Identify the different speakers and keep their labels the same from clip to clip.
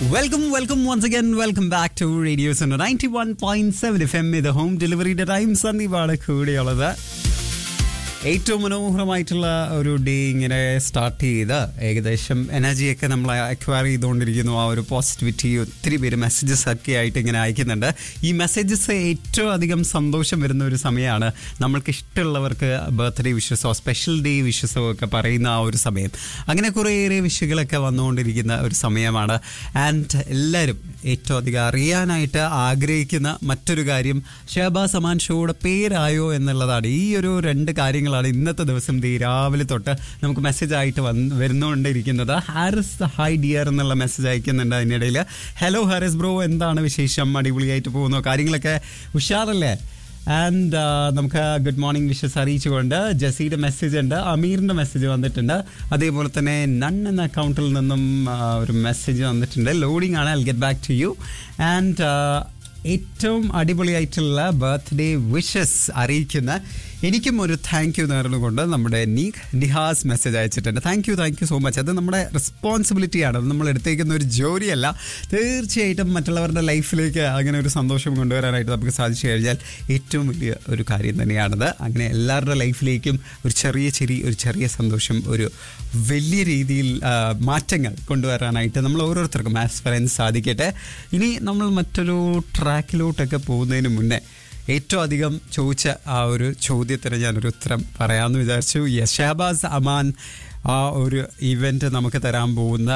Speaker 1: welcome welcome once again welcome back to radio's ninety one point seven F M ഇത് home ഡെലിവറിയുടെ time സന്ദീപാണ് കൂടെയുള്ളത് ഏറ്റവും മനോഹരമായിട്ടുള്ള ഒരു ഡേ ഇങ്ങനെ സ്റ്റാർട്ട് ചെയ്ത് ഏകദേശം എനർജിയൊക്കെ നമ്മൾ അക്വയർ ചെയ്തുകൊണ്ടിരിക്കുന്നു ആ ഒരു പോസിറ്റിവിറ്റി ഒത്തിരി പേര് മെസ്സേജസ് ഒക്കെ ആയിട്ട് ഇങ്ങനെ അയക്കുന്നുണ്ട് ഈ മെസ്സേജസ് ഏറ്റവും അധികം സന്തോഷം വരുന്ന ഒരു സമയമാണ് നമ്മൾക്ക് ഇഷ്ടമുള്ളവർക്ക് ബർത്ത്ഡേ വിഷസോ സ്പെഷ്യൽ ഡേ വിഷസോ ഒക്കെ പറയുന്ന ആ ഒരു സമയം അങ്ങനെ കുറേയേറെ വിഷുകളൊക്കെ വന്നുകൊണ്ടിരിക്കുന്ന ഒരു സമയമാണ് ആൻഡ് എല്ലാവരും ഏറ്റവും അധികം അറിയാനായിട്ട് ആഗ്രഹിക്കുന്ന മറ്റൊരു കാര്യം ഷഹബാസ് അമാൻ ഷോയുടെ പേരായോ എന്നുള്ളതാണ് ഈ ഒരു രണ്ട് കാര്യങ്ങളാണ് ഇന്നത്തെ ദിവസം ദേ രാവിലെ തൊട്ട് നമുക്ക് മെസ്സേജ് ആയിട്ട് വന്ന് വരുന്നുകൊണ്ടിരിക്കുന്നത് ഹാരിസ് ഹൈ ഡിയർ എന്നുള്ള മെസ്സേജ് അയക്കുന്നുണ്ട് അതിനിടയിൽ ഹലോ ഹാരിസ് ബ്രോ എന്താണ് വിശേഷം അടിപൊളിയായിട്ട് പോകുന്നു കാര്യങ്ങളൊക്കെ ഉഷാറല്ലേ ആൻഡ് നമുക്ക് ഗുഡ് മോർണിംഗ് വിഷസ് അറിയിച്ചുകൊണ്ട് ജസീയുടെ മെസ്സേജ് ഉണ്ട് അമീറിൻ്റെ മെസ്സേജ് വന്നിട്ടുണ്ട് അതേപോലെ തന്നെ നൺ എന്ന അക്കൗണ്ടിൽ നിന്നും ആ, ഒരു മെസ്സേജ് വന്നിട്ടുണ്ട് ലോഡിംഗ് ആണ് I get back to you and ഏറ്റവും അടിപൊളിയായിട്ടുള്ള ബർത്ത്ഡേ വിഷസ് അറിയിക്കുന്ന എനിക്കും ഒരു താങ്ക് യു നേർന്നുകൊണ്ട് നമ്മുടെ നീഖ് നിഹാസ് മെസ്സേജ് അയച്ചിട്ടുണ്ട് thank you thank you so much അത് നമ്മുടെ റെസ്പോൺസിബിലിറ്റിയാണ് അത് നമ്മൾ എടുത്തേക്കുന്ന ഒരു ജോലിയല്ല തീർച്ചയായിട്ടും മറ്റുള്ളവരുടെ ലൈഫിലേക്ക് അങ്ങനെ ഒരു സന്തോഷം കൊണ്ടുവരാനായിട്ട് നമുക്ക് സാധിച്ചു കഴിഞ്ഞാൽ ഏറ്റവും വലിയ ഒരു കാര്യം തന്നെയാണത് അങ്ങനെ എല്ലാവരുടെ ലൈഫിലേക്കും ഒരു ചെറിയ ചെറിയ ഒരു ചെറിയ സന്തോഷം ഒരു വലിയ രീതിയിൽ ആ, മാറ്റങ്ങൾ കൊണ്ടുവരാനായിട്ട് നമ്മൾ ഓരോരുത്തർക്കും ആസ്പെറൻസ് സാധിക്കട്ടെ ഇനി നമ്മൾ മറ്റൊരു ട്രാക്കിലോട്ടൊക്കെ പോകുന്നതിന് മുന്നേ ഏറ്റവും അധികം ചോദിച്ച ആ ഒരു ചോദ്യത്തിന് ഞാനൊരു ഉത്തരം പറയാമെന്ന് വിചാരിച്ചു യെസ് ഷഹബാസ് അമാൻ ആ ഒരു ഇവൻറ്റ് നമുക്ക് തരാൻ പോകുന്ന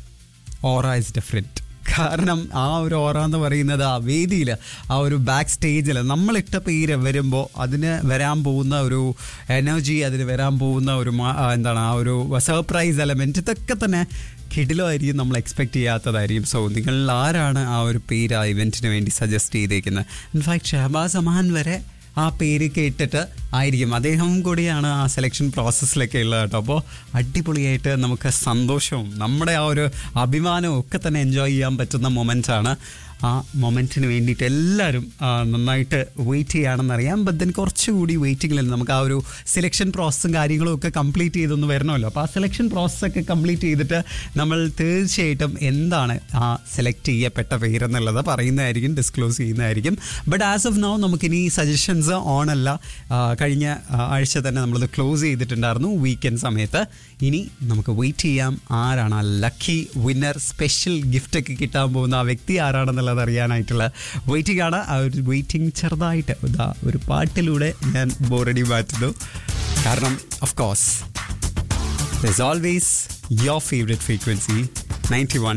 Speaker 1: ഓറ ഇസ് ഡിഫറെൻറ്റ് കാരണം ആ ഒരു ഓറ എന്ന് പറയുന്നത് ആ വേദിയിൽ ആ ഒരു ബാക്ക് സ്റ്റേജിൽ നമ്മളിട്ട പേര് വരുമ്പോൾ അതിന് വരാൻ പോകുന്ന ഒരു എനർജി അതിന് വരാൻ പോകുന്ന ഒരു മാ- ആ, എന്താണ് ആ ഒരു സർപ്രൈസ് എലമെൻറ്റ് ഇതൊക്കെ തന്നെ കിടിലമായിരിക്കും നമ്മൾ എക്സ്പെക്ട് ചെയ്യാത്തതായിരിക്കും സോ നിങ്ങൾ ആരാണ് ആ ഒരു പേര് ആ ഇവൻറ്റിന് വേണ്ടി സജസ്റ്റ് ചെയ്തേക്കുന്നത് ഇൻഫാക്ട് ഷഹബാസ് അമാൻ വരെ ആ പേര് കേട്ടിട്ട് ആയിരിക്കും അദ്ദേഹം കൂടിയാണ് ആ സെലക്ഷൻ പ്രോസസ്സിലൊക്കെ ഉള്ളത് കേട്ടോ അപ്പോൾ അടിപൊളിയായിട്ട് നമുക്ക് സന്തോഷവും നമ്മുടെ ആ ഒരു അഭിമാനവും ഒക്കെ തന്നെ എൻജോയ് ചെയ്യാൻ പറ്റുന്ന മൊമെൻ്റ്സ് ആണ് ആ മൊമെൻറ്റിന് വേണ്ടിയിട്ട് എല്ലാവരും ആ, നന്നായിട്ട് വെയിറ്റ് ചെയ്യുകയാണെന്നറിയാം ബട്ട് ദെൻ കുറച്ചുകൂടി വെയിറ്റിങ്ങിൽ നമുക്ക് ആ ഒരു സെലക്ഷൻ പ്രോസസ്സും കാര്യങ്ങളും ഒക്കെ കംപ്ലീറ്റ് ചെയ്തൊന്ന് വരണമല്ലോ അപ്പോൾ ആ സെലക്ഷൻ പ്രോസസ്സൊക്കെ കംപ്ലീറ്റ് ചെയ്തിട്ട് നമ്മൾ തീർച്ചയായിട്ടും എന്താണ് ആ സെലക്ട് ചെയ്യപ്പെട്ട പേരെന്നുള്ളത് പറയുന്നതായിരിക്കും ഡിസ്ക്ലോസ് ചെയ്യുന്നതായിരിക്കും ബട്ട് ആസ് ഓഫ് നൗ നമുക്കിനി സജഷൻസ് ഓൺ അല്ല ആ, കഴിഞ്ഞ ആ, ആഴ്ച തന്നെ നമ്മളത് ക്ലോസ് ചെയ്തിട്ടുണ്ടായിരുന്നു വീക്കെൻഡ് സമയത്ത് ഇനി നമുക്ക് വെയിറ്റ് ചെയ്യാം ആരാണ് ആ ലക്കി വിന്നർ സ്പെഷ്യൽ ഗിഫ്റ്റ് ഒക്കെ കിട്ടാൻ പോകുന്ന ആ വ്യക്തി ആരാണെന്നുള്ളത് അറിയാനായിട്ടുള്ള വെയിറ്റിംഗ് ആണ് ആ ഒരു വെയിറ്റിംഗ് ചെറുതായിട്ട് ഇതാ ഒരു പാട്ടിലൂടെ ഞാൻ ബോറടി മാറ്റുന്നു കാരണം of course There's always your favorite frequency 91